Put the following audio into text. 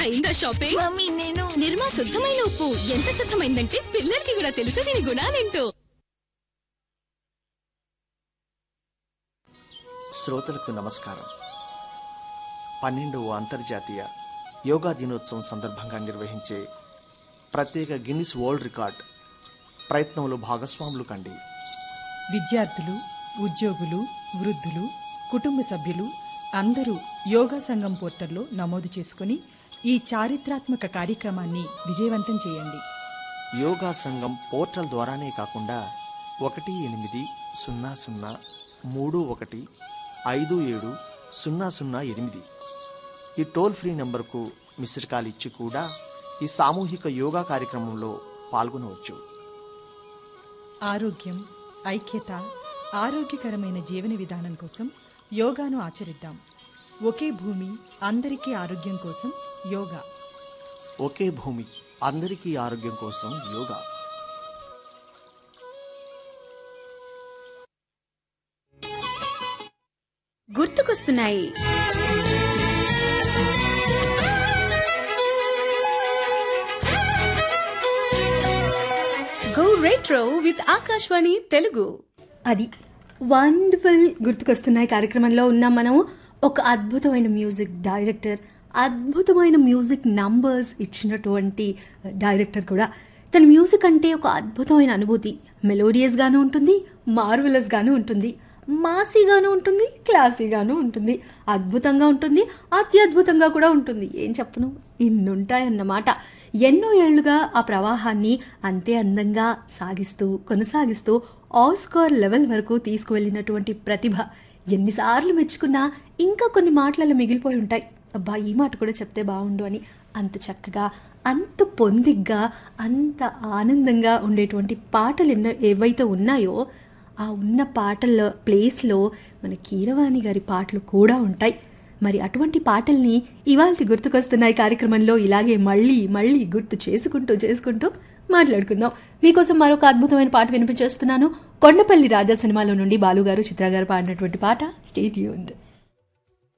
అయిందా shopping mummy నేను నిర్మా శుద్ధమైన ఉప్పు ఎంత శుద్ధమైందంటే పిల్లలకి కూడా తెలుసు దీని గుణాలేంటో శ్రోతలకు నమస్కారం పన్నెండవ అంతర్జాతీయ యోగా దినోత్సవం సందర్భంగా నిర్వహించే ప్రత్యేక గిన్నిస్ వరల్డ్ రికార్డ్ ప్రయత్నంలో భాగస్వాములు కండి విద్యార్థులు ఉద్యోగులు వృద్ధులు కుటుంబ సభ్యులు అందరూ యోగా సంఘం పోర్టల్లో నమోదు చేసుకుని ఈ చారిత్రాత్మక కార్యక్రమాన్ని విజయవంతం చేయండి యోగా సంఘం పోర్టల్ ద్వారానే కాకుండా ఒకటి ఎనిమిది సున్నా సున్నా మూడు ఒకటి ఐదు ఏడు సున్నా సున్నా ఎనిమిది ఈ టోల్ ఫ్రీ నంబర్కు మిస్డ్ కాల్ ఇచ్చి కూడా ఈ సామూహిక యోగా కార్యక్రమంలో పాల్గొనవచ్చు ఆరోగ్యం ఐక్యత ఆరోగ్యకరమైన జీవన విధానం కోసం యోగాను ఆచరిద్దాం ఒకే భూమి అందరికీ ఆరోగ్యం కోసం యోగా ఒకే భూమి అందరికీ ఆరోగ్యం కోసం యోగా గుర్తుకొస్తున్నాయి go retro with Akashvani Telugu అది వండర్ఫుల్ గుర్తుకొస్తున్నాయి కార్యక్రమంలో ఉన్నాం మనం ఒక అద్భుతమైన మ్యూజిక్ డైరెక్టర్ అద్భుతమైన మ్యూజిక్ నంబర్స్ ఇచ్చినటువంటి డైరెక్టర్ కూడా తన మ్యూజిక్ అంటే ఒక అద్భుతమైన అనుభూతి మెలోడియస్గాను ఉంటుంది మార్వలస్గాను ఉంటుంది మాసీగాను ఉంటుంది క్లాసీగాను ఉంటుంది అద్భుతంగా ఉంటుంది అత్యద్భుతంగా కూడా ఉంటుంది ఏం చెప్పను ఇన్నుంటాయన్నమాట ఎన్నో ఏళ్లుగా ఆ ప్రవాహాన్ని అంతే అందంగా సాగిస్తూ కొనసాగిస్తూ ఆస్కార్ లెవెల్ వరకు తీసుకువెళ్ళినటువంటి ప్రతిభ ఎన్నిసార్లు మెచ్చుకున్నా ఇంకా కొన్ని మాటలలో మిగిలిపోయి ఉంటాయి అబ్బా ఈ మాట కూడా చెప్తే బాగుండు అని అంత చక్కగా అంత పొందిగ్గా అంత ఆనందంగా ఉండేటువంటి పాటలు ఎన్నో ఏవైతే ఉన్నాయో ఆ ఉన్న పాటల ప్లేస్లో మన కీరవాణి గారి పాటలు కూడా ఉంటాయి మరి అటువంటి పాటల్ని ఇవాళ గుర్తుకొస్తున్నాయి కార్యక్రమంలో ఇలాగే మళ్ళీ మళ్ళీ గుర్తు చేసుకుంటూ చేసుకుంటూ మాట్లాడుకుందాం మీకోసం మరొక అద్భుతమైన పాట వినిపించేస్తున్నాను కొండపల్లి రాజా సినిమాలో నుండి బాలుగారు చిత్ర గారు పాడినటువంటి పాట స్టేట్ యూన్డ్